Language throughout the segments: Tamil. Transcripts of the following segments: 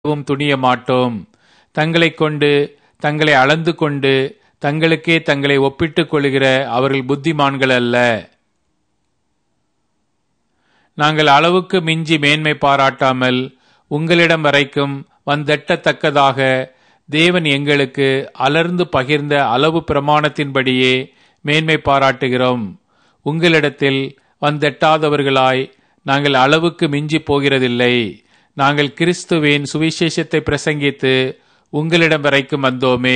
வும் துணிய மாட்டோம் தங்களைக் கொண்டு தங்களை அளந்து கொண்டு தங்களுக்கே தங்களை ஒப்பிட்டுக் கொள்கிற அவர்கள் புத்திமான்கள் அல்ல நாங்கள் அளவுக்கு மிஞ்சி மேன்மை பாராட்டாமல் உங்களிடம் வரைக்கும் வந்தெட்டத்தக்கதாக தேவன் எங்களுக்கு அலர்ந்து பகிர்ந்த அளவு பிரமாணத்தின்படியே மேன்மை பாராட்டுகிறோம் உங்களிடத்தில் வந்தெட்டாதவர்களாய் நாங்கள் அளவுக்கு மிஞ்சி போகிறதில்லை நாங்கள் கிறிஸ்துவின் சுவிசேஷத்தை பிரசங்கித்து உங்களிடம் வரைக்கும் வந்தோமே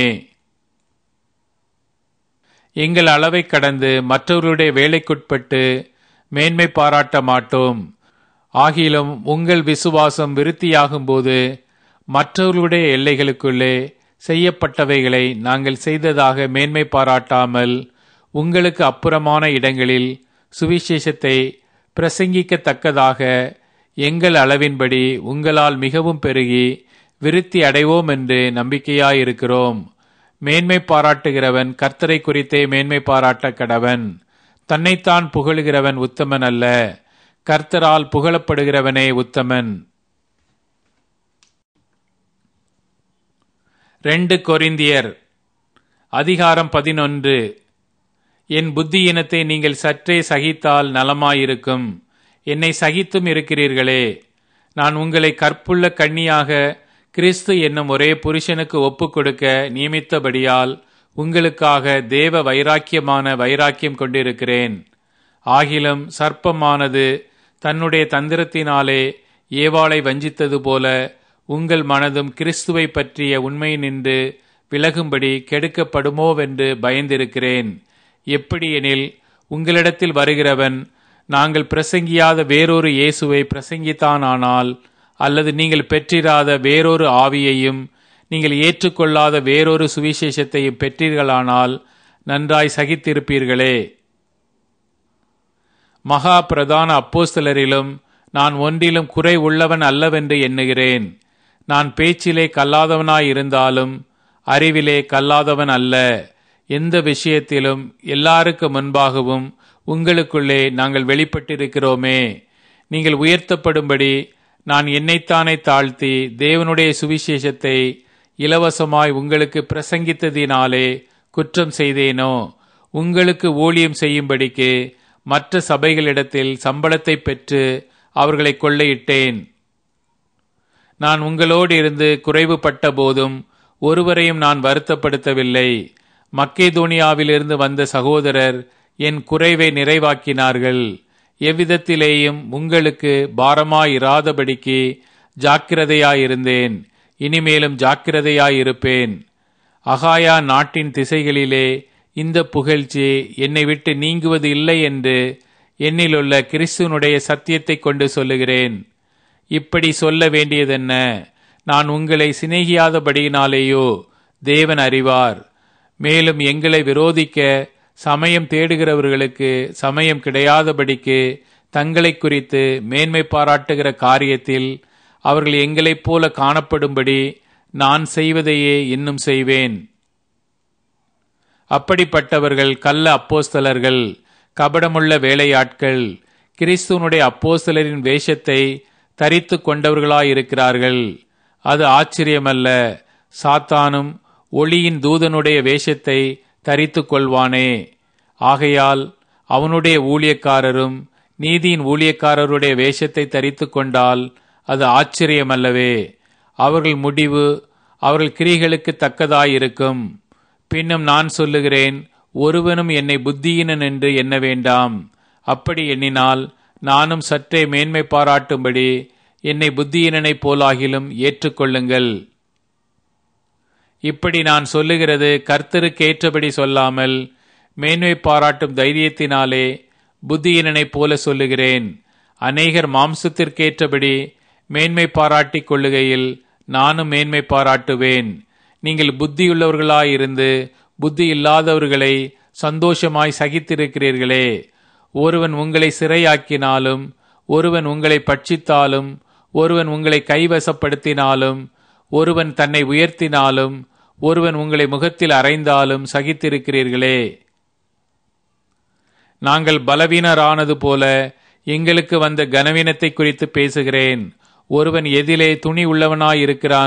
எங்கள் அளவை கடந்து மற்றவர்களுடைய வேலைக்குட்பட்டு மேன்மை பாராட்ட மாட்டோம் ஆகிலும் உங்கள் விசுவாசம் விருத்தியாகும்போது மற்றவர்களுடைய எல்லைகளுக்குள்ளே செய்யப்பட்டவைகளை நாங்கள் செய்ததாக மேன்மை பாராட்டாமல் உங்களுக்கு அப்புறமான இடங்களில் சுவிசேஷத்தை பிரசங்கிக்கத்தக்கதாக எங்கள் அளவின்படி உங்களால் மிகவும் பெருகி விருத்தி அடைவோம் என்று நம்பிக்கையாயிருக்கிறோம் மேன்மை பாராட்டுகிறவன் கர்த்தரை குறித்தே மேன்மை பாராட்ட கடவன் தன்னைத்தான் புகழுகிறவன் உத்தமன் அல்ல கர்த்தரால் புகழப்படுகிறவனே உத்தமன் ரெண்டு கொரிந்தியர் அதிகாரம் பதினொன்று என் புத்தியினத்தை நீங்கள் சற்றே சகித்தால் நலமாயிருக்கும் என்னை சகித்தும் இருக்கிறீர்களே நான் உங்களை கற்புள்ள கண்ணியாக கிறிஸ்து என்னும் ஒரே புருஷனுக்கு ஒப்புக் கொடுக்க நியமித்தபடியால் உங்களுக்காக தேவ வைராக்கியமான வைராக்கியம் கொண்டிருக்கிறேன் ஆகிலும் சர்ப்பமானது தன்னுடைய தந்திரத்தினாலே ஏவாளை வஞ்சித்தது போல உங்கள் மனதும் கிறிஸ்துவை பற்றிய உண்மை நின்று விலகும்படி கெடுக்கப்படுமோவென்று பயந்திருக்கிறேன் எப்படியெனில் உங்களிடத்தில் வருகிறவன் நாங்கள் பிரசங்கியாத வேறொரு இயேசுவை பிரசங்கித்தானானால் அல்லது நீங்கள் பெற்றிராத வேறொரு ஆவியையும் நீங்கள் ஏற்றுக்கொள்ளாத வேறொரு சுவிசேஷத்தையும் பெற்றீர்களானால் நன்றாய் சகித்திருப்பீர்களே மகா பிரதான அப்போஸ்தலரிலும் நான் ஒன்றிலும் குறை உள்ளவன் அல்லவென்று எண்ணுகிறேன் நான் பேச்சிலே கல்லாதவனாயிருந்தாலும் அறிவிலே கல்லாதவன் அல்ல எந்த விஷயத்திலும் எல்லாருக்கு முன்பாகவும் உங்களுக்குள்ளே நாங்கள் வெளிப்பட்டிருக்கிறோமே நீங்கள் உயர்த்தப்படும்படி நான் என்னைத்தானே தாழ்த்தி தேவனுடைய சுவிசேஷத்தை இலவசமாய் உங்களுக்கு பிரசங்கித்ததினாலே குற்றம் செய்தேனோ உங்களுக்கு ஊழியம் செய்யும்படிக்கு மற்ற சபைகளிடத்தில் சம்பளத்தை பெற்று அவர்களை கொள்ளையிட்டேன் நான் உங்களோடு இருந்து குறைவுபட்ட போதும் ஒருவரையும் நான் வருத்தப்படுத்தவில்லை மக்கேதோனியாவிலிருந்து வந்த சகோதரர் என் குறைவை நிறைவாக்கினார்கள் எவ்விதத்திலேயும் உங்களுக்கு பாரமாயிராதபடிக்கு ஜாக்கிரதையாயிருந்தேன் இனிமேலும் ஜாக்கிரதையாயிருப்பேன் அகாயா நாட்டின் திசைகளிலே இந்த புகழ்ச்சி என்னை விட்டு நீங்குவது இல்லை என்று என்னிலுள்ள கிறிஸ்துவனுடைய சத்தியத்தை கொண்டு சொல்லுகிறேன் இப்படி சொல்ல வேண்டியதென்ன நான் உங்களை சிநேகியாதபடியினாலேயோ தேவன் அறிவார் மேலும் எங்களை விரோதிக்க சமயம் தேடுகிறவர்களுக்கு சமயம் கிடையாதபடிக்கு தங்களை குறித்து மேன்மை பாராட்டுகிற காரியத்தில் அவர்கள் எங்களைப் போல காணப்படும்படி நான் செய்வதையே இன்னும் செய்வேன் அப்படிப்பட்டவர்கள் கள்ள அப்போஸ்தலர்கள் கபடமுள்ள வேலையாட்கள் கிறிஸ்துவனுடைய அப்போஸ்தலரின் வேஷத்தை தரித்து கொண்டவர்களாயிருக்கிறார்கள் அது ஆச்சரியமல்ல சாத்தானும் ஒளியின் தூதனுடைய வேஷத்தை தரித்து கொள்வானே ஆகையால் அவனுடைய ஊழியக்காரரும் நீதியின் ஊழியக்காரருடைய வேஷத்தை தரித்து கொண்டால் அது ஆச்சரியமல்லவே அவர்கள் முடிவு அவர்கள் கிரிகளுக்கு தக்கதாயிருக்கும் பின்னும் நான் சொல்லுகிறேன் ஒருவனும் என்னை புத்தியினன் என்று எண்ண வேண்டாம் அப்படி எண்ணினால் நானும் சற்றே மேன்மை பாராட்டும்படி என்னை புத்தியினனைப் போலாகிலும் ஏற்றுக்கொள்ளுங்கள் இப்படி நான் சொல்லுகிறது கர்த்தருக்கேற்றபடி சொல்லாமல் மேன்மை பாராட்டும் தைரியத்தினாலே புத்தியினனைப் போல சொல்லுகிறேன் அநேகர் மாம்சத்திற்கேற்றபடி மேன்மை பாராட்டிக் கொள்ளுகையில் நானும் மேன்மை பாராட்டுவேன் நீங்கள் புத்தியுள்ளவர்களாயிருந்து புத்தி இல்லாதவர்களை சந்தோஷமாய் சகித்திருக்கிறீர்களே ஒருவன் உங்களை சிறையாக்கினாலும் ஒருவன் உங்களை பட்சித்தாலும் ஒருவன் உங்களை கைவசப்படுத்தினாலும் ஒருவன் தன்னை உயர்த்தினாலும் ஒருவன் உங்களை முகத்தில் அறைந்தாலும் சகித்திருக்கிறீர்களே நாங்கள் பலவீனரானது போல எங்களுக்கு வந்த கனவீனத்தை குறித்து பேசுகிறேன் ஒருவன் எதிலே துணி உள்ளவனாயிருக்கிறான்